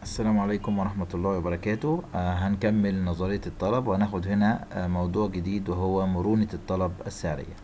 السلام عليكم ورحمة الله وبركاته آه هنكمل نظرية الطلب وهناخد هنا آه موضوع جديد وهو مرونة الطلب السعرية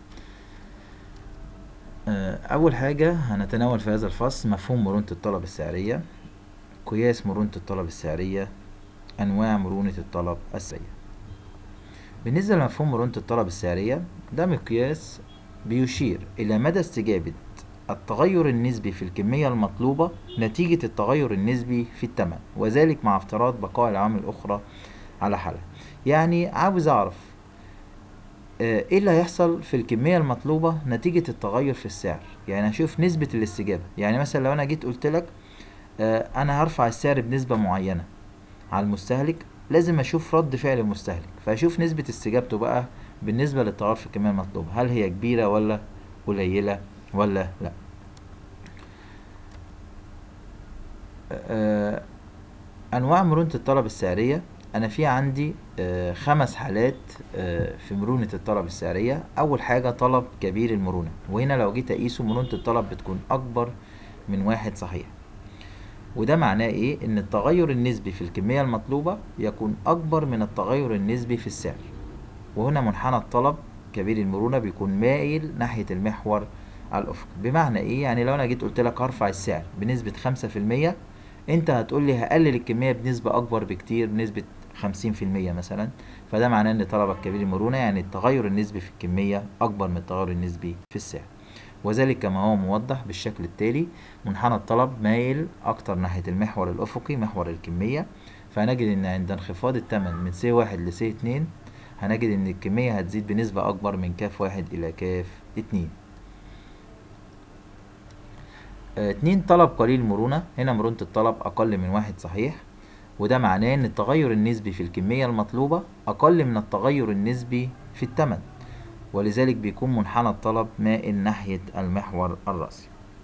آه أول حاجة هنتناول في هذا الفصل مفهوم مرونة الطلب السعرية قياس مرونة الطلب السعرية أنواع مرونة الطلب السعرية بالنسبة لمفهوم مرونة الطلب السعرية ده مقياس بيشير إلى مدى استجابة التغير النسبي في الكمية المطلوبة نتيجة التغير النسبي في الثمن وذلك مع افتراض بقاء العوامل الأخرى على حالها يعني عاوز أعرف آه، إيه اللي هيحصل في الكمية المطلوبة نتيجة التغير في السعر يعني أشوف نسبة الاستجابة يعني مثلا لو أنا جيت قلت لك آه، أنا هرفع السعر بنسبة معينة على المستهلك لازم أشوف رد فعل المستهلك فأشوف نسبة استجابته بقى بالنسبة للتغير في الكمية المطلوبة هل هي كبيرة ولا قليلة ولا لا آه، انواع مرونة الطلب السعرية انا في عندي آه، خمس حالات آه، في مرونة الطلب السعرية اول حاجة طلب كبير المرونة وهنا لو جيت اقيسه مرونة الطلب بتكون اكبر من واحد صحيح وده معناه ايه ان التغير النسبي في الكمية المطلوبة يكون اكبر من التغير النسبي في السعر وهنا منحنى الطلب كبير المرونة بيكون مايل ناحية المحور الافق بمعنى ايه يعني لو انا جيت قلت لك هرفع السعر بنسبة خمسة في المية انت هتقول لي هقلل الكمية بنسبة اكبر بكتير بنسبة خمسين في المية مثلا فده معناه ان طلبك كبير المرونة يعني التغير النسبي في الكمية اكبر من التغير النسبي في السعر وذلك كما هو موضح بالشكل التالي منحنى الطلب مايل اكتر ناحية المحور الافقي محور الكمية فهنجد ان عند انخفاض الثمن من س واحد لس اتنين هنجد ان الكمية هتزيد بنسبة اكبر من كاف واحد الى كاف اتنين آه، اتنين طلب قليل مرونة هنا مرونة الطلب أقل من واحد صحيح وده معناه إن التغير النسبي في الكمية المطلوبة أقل من التغير النسبي في الثمن ولذلك بيكون منحنى الطلب مائل ناحية المحور الرأسي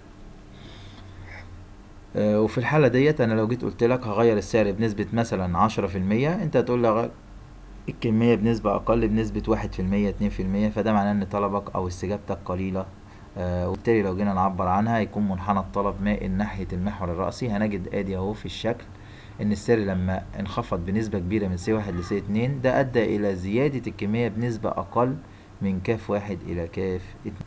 آه، وفي الحالة ديت أنا لو جيت قلت لك هغير السعر بنسبة مثلا عشرة في المية أنت هتقول لي غير الكمية بنسبة أقل بنسبة واحد في المية اتنين في المية فده معناه إن طلبك أو استجابتك قليلة آه، وبالتالي لو جينا نعبر عنها هيكون منحنى الطلب مائل ناحية المحور الرأسي هنجد ادي اهو في الشكل ان السعر لما انخفض بنسبة كبيرة من س واحد لس اتنين ده ادى الى زيادة الكمية بنسبة اقل من كاف واحد الى كاف اتنين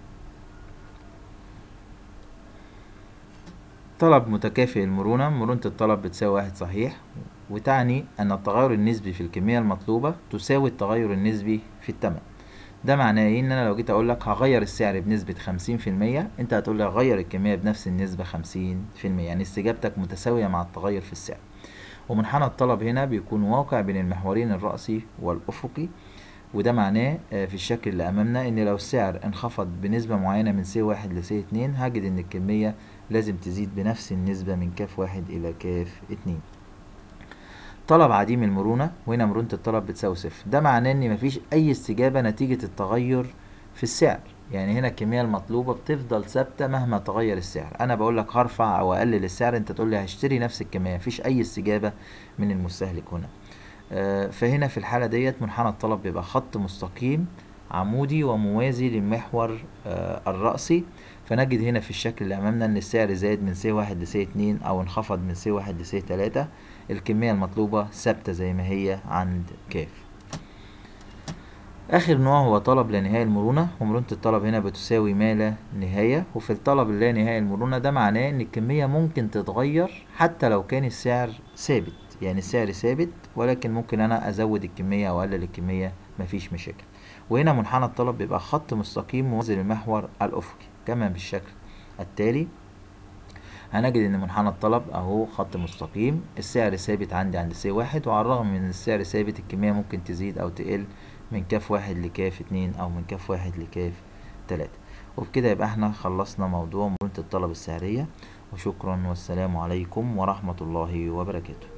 طلب متكافئ المرونة مرونة الطلب بتساوي واحد صحيح وتعني أن التغير النسبي في الكمية المطلوبة تساوي التغير النسبي في الثمن ده معناه ايه ان انا لو جيت اقول لك هغير السعر بنسبة خمسين في المية انت هتقول لي هغير الكمية بنفس النسبة خمسين في المية يعني استجابتك متساوية مع التغير في السعر ومنحنى الطلب هنا بيكون واقع بين المحورين الرأسي والأفقي وده معناه آه، في الشكل اللي أمامنا إن لو السعر انخفض بنسبة معينة من س واحد لس اتنين هجد إن الكمية لازم تزيد بنفس النسبة من كاف واحد إلى كاف اتنين طلب عديم المرونة وهنا مرونة الطلب بتساوي صفر ده معناه ان مفيش اي استجابة نتيجة التغير في السعر يعني هنا الكمية المطلوبة بتفضل ثابتة مهما تغير السعر انا بقول لك هرفع او اقلل السعر انت تقول لي هشتري نفس الكمية مفيش اي استجابة من المستهلك هنا آه، فهنا في الحالة ديت منحنى الطلب بيبقى خط مستقيم عمودي وموازي للمحور آه، الرأسي فنجد هنا في الشكل اللي أمامنا إن السعر زاد من س واحد لس اتنين أو انخفض من س واحد لس تلاتة الكمية المطلوبة ثابتة زي ما هي عند كاف آخر نوع هو طلب لا نهاية المرونة ومرونة الطلب هنا بتساوي ما لا نهاية وفي الطلب اللا نهاية المرونة ده معناه إن الكمية ممكن تتغير حتى لو كان السعر ثابت يعني السعر ثابت ولكن ممكن أنا أزود الكمية أو أقلل الكمية مفيش مشاكل وهنا منحنى الطلب بيبقى خط مستقيم موازي للمحور الأفقي كما بالشكل التالي هنجد ان منحنى الطلب اهو خط مستقيم السعر ثابت عندي عند س واحد وعلى الرغم من السعر ثابت الكمية ممكن تزيد او تقل من كاف واحد لكاف اتنين او من كاف واحد لكاف تلاتة وبكده يبقى احنا خلصنا موضوع مرونة الطلب السعرية وشكرا والسلام عليكم ورحمة الله وبركاته